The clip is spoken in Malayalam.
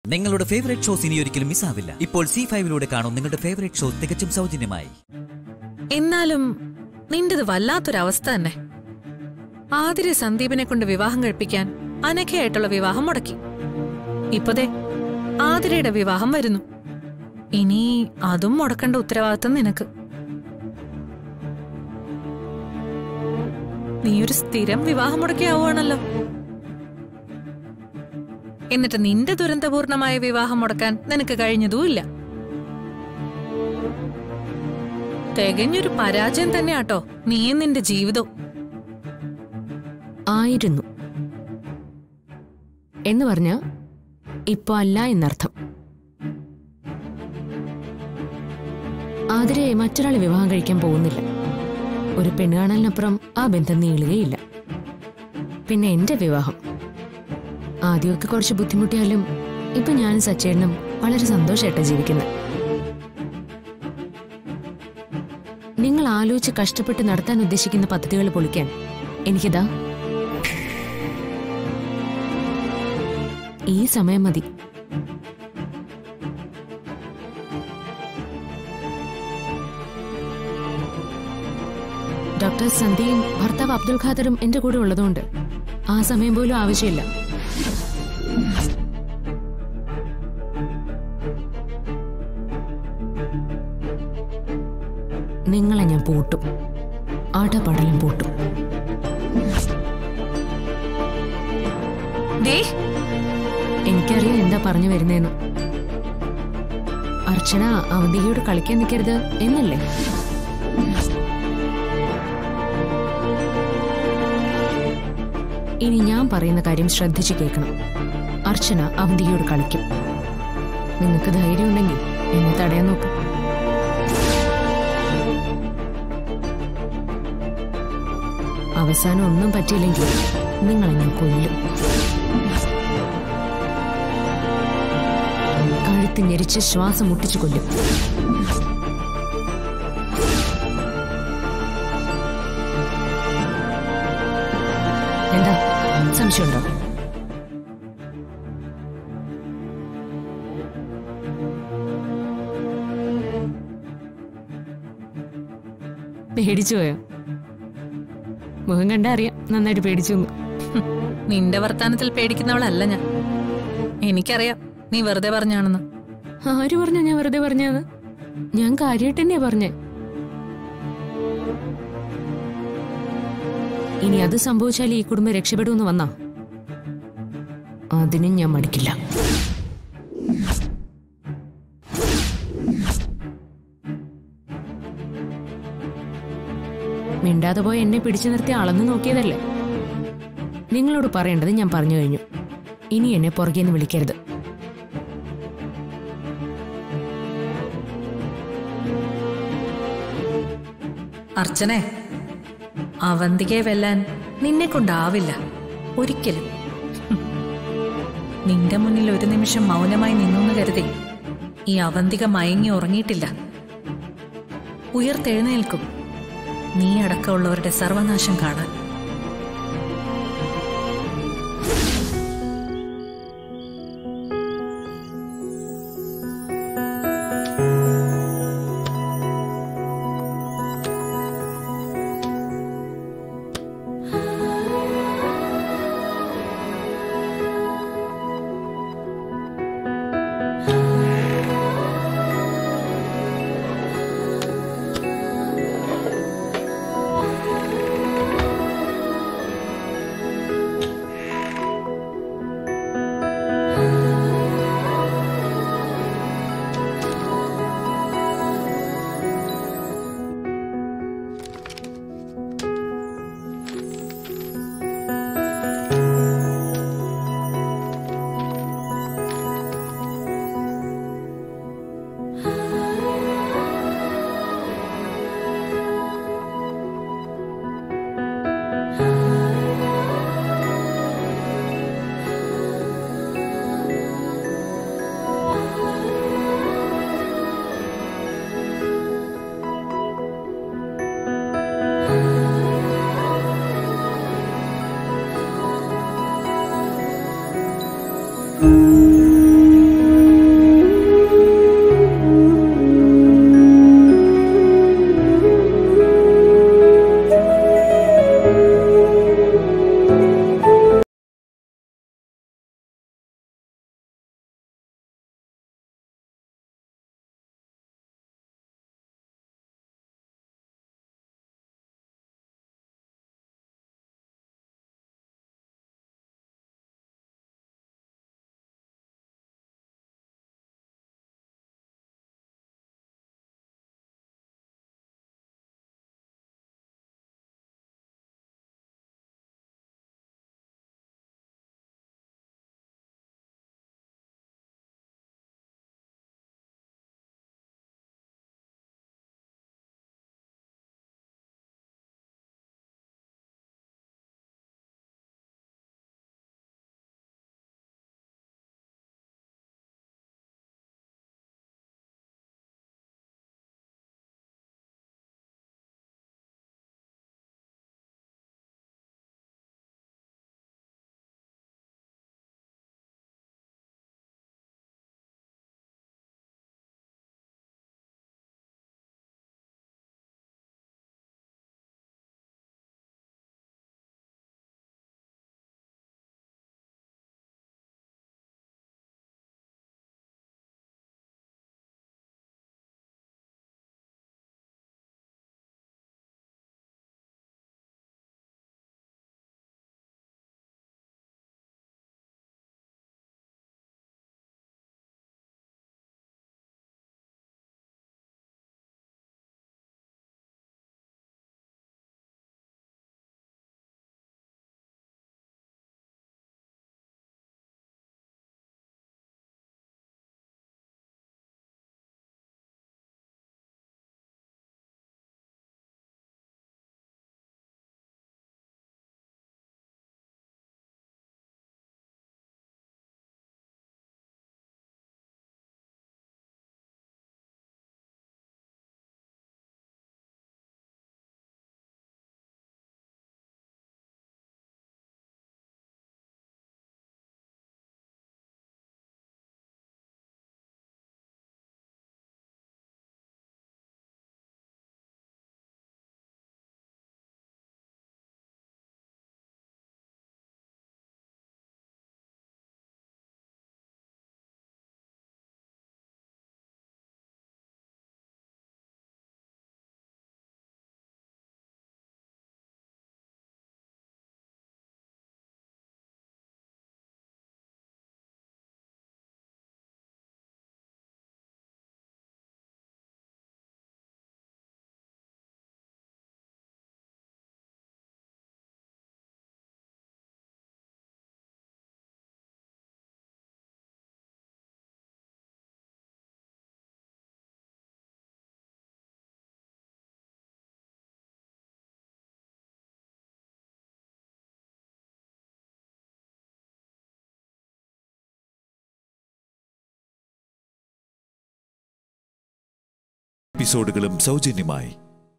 നിങ്ങളുടെ ഫേവറേറ്റ് ഷോസ് ഇനി ഒരിക്കലും മിസ്സാവില്ല ഇപ്പോൾ സി ഫൈവിലൂടെ കാണും നിങ്ങളുടെ ഫേവറേറ്റ് ഷോ തികച്ചും സൗജന്യമായി എന്നാലും നിന്റേത് വല്ലാത്തൊരവസ്ഥ തന്നെ ആതിരെ സന്ദീപിനെ കൊണ്ട് വിവാഹം കഴിപ്പിക്കാൻ അനഘയായിട്ടുള്ള വിവാഹം മുടക്കി ഇപ്പതേ ആതിരയുടെ വിവാഹം വരുന്നു ഇനി അതും മുടക്കേണ്ട ഉത്തരവാദിത്തം നിനക്ക് നീ ഒരു സ്ഥിരം വിവാഹം മുടക്കിയാവുകയാണല്ലോ എന്നിട്ട് നിന്റെ ദുരന്തപൂർണമായ വിവാഹം മുടക്കാൻ നിനക്ക് കഴിഞ്ഞതുമില്ല തികഞ്ഞൊരു പരാജയം തന്നെയാട്ടോ നീയും നിന്റെ ജീവിതവും ആയിരുന്നു എന്ന് പറഞ്ഞ ഇപ്പൊ അല്ല എന്നർത്ഥം ആതിരെ മറ്റൊരാളെ വിവാഹം കഴിക്കാൻ പോകുന്നില്ല ഒരു പെണ്ണുകാണലിനപ്പുറം ആ ബന്ധം നീളുകയില്ല പിന്നെ എന്റെ വിവാഹം ആദ്യമൊക്കെ കുറച്ച് ബുദ്ധിമുട്ടിയാലും ഇപ്പൊ ഞാനും സച്ചേട്ടനും വളരെ സന്തോഷമായിട്ടാണ് ജീവിക്കുന്നത് നിങ്ങൾ ആലോചിച്ച് കഷ്ടപ്പെട്ട് നടത്താൻ ഉദ്ദേശിക്കുന്ന പദ്ധതികൾ പൊളിക്കാൻ എനിക്കിതാ ഈ സമയം മതി ഡോക്ടർ സന്ധ്യയും ഭർത്താവ് അബ്ദുൽ ഖാദറും എന്റെ കൂടെ ഉള്ളതുകൊണ്ട് ആ സമയം പോലും ആവശ്യമില്ല നിങ്ങളെ ഞാൻ പൂട്ടും ആടപടലും പൂട്ടും ദേ എനിക്കറിയാം എന്താ പറഞ്ഞു വരുന്നേന്ന് അർച്ചന അവന്തികയോട് കളിക്കാൻ നിൽക്കരുത് എന്നല്ലേ ഇനി ഞാൻ പറയുന്ന കാര്യം ശ്രദ്ധിച്ചു കേൾക്കണം അർച്ചന അവന്തികയോട് കളിക്കും നിങ്ങൾക്ക് ധൈര്യം ഉണ്ടെങ്കിൽ എന്നെ തടയാൻ നോക്ക് അവസാനം ഒന്നും പറ്റിയില്ലെങ്കിൽ നിങ്ങളെ ഞാൻ കൊല്ലും കഴുത്ത് ഞെരിച്ച് ശ്വാസം മുട്ടിച്ചു കൊല്ലും എന്താ സംശയമുണ്ടോ പേടിച്ചു പോയോ മുഖം കണ്ടാ അറിയാം നന്നായിട്ട് പേടിച്ചു എന്ന്. ഹും, നിന്റെ വർത്താനത്തിൽ പേടിക്കുന്നവളല്ല ഞാൻ എനിക്കറിയാം നീ വെറുതെ പറഞ്ഞാണെന്ന് ആര് പറഞ്ഞ ഞാൻ വെറുതെ പറഞ്ഞത് ഞാൻ കാര്യമായിട്ട് തന്നെയാ പറഞ്ഞേ ഇനി അത് സംഭവിച്ചാൽ ഈ കുടുംബം രക്ഷപ്പെടുമെന്ന് വന്നാ അതിനും ഞാൻ മടിക്കില്ല മിണ്ടാതെ പോയി എന്നെ പിടിച്ചു നിർത്തി അളന്നു നോക്കിയതല്ലേ നിങ്ങളോട് പറയേണ്ടത് ഞാൻ പറഞ്ഞു കഴിഞ്ഞു ഇനി എന്നെ പുറകേന്ന് വിളിക്കരുത് അർച്ചനെ അവന്തികയെ വെല്ലാൻ നിന്നെ കൊണ്ടാവില്ല ഒരിക്കലും ഹും. നിന്റെ മുന്നിൽ ഒരു നിമിഷം മൗനമായി നിന്നു കരുതി ഈ അവന്തിക മയങ്ങി ഉറങ്ങിയിട്ടില്ല ഉയർത്തെഴുന്നേൽക്കും നീ അടക്കമുള്ളവരുടെ സർവനാശം കാണാൻ എപ്പിസോഡുകളും സൗജന്യമായി